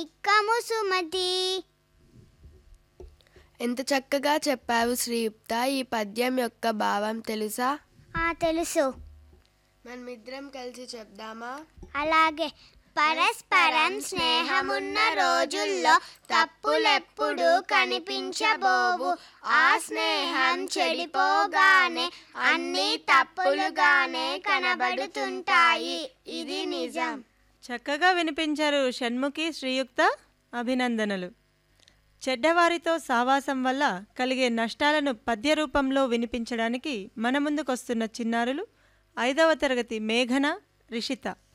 ఇక్కము సుమతి ఎంత చక్కగా చెప్పావు శ్రీయుక్త ఈ పద్యం యొక్క భావం తెలుసా ఆ తెలుసు మనమిద్దరం కలిసి చెప్దామా అలాగే పరస్పరం స్నేహమున్న రోజుల్లో తప్పులెప్పుడు కనిపించబోవు ఆ స్నేహం చెడిపోగానే అన్ని తప్పులుగానే కనబడుతుంటాయి ఇది నిజం చక్కగా వినిపించారు షణ్ముఖి శ్రీయుక్త అభినందనలు చెడ్డవారితో సావాసం వల్ల కలిగే నష్టాలను పద్య రూపంలో వినిపించడానికి మన ముందుకొస్తున్న చిన్నారులు ఐదవ తరగతి మేఘన రిషిత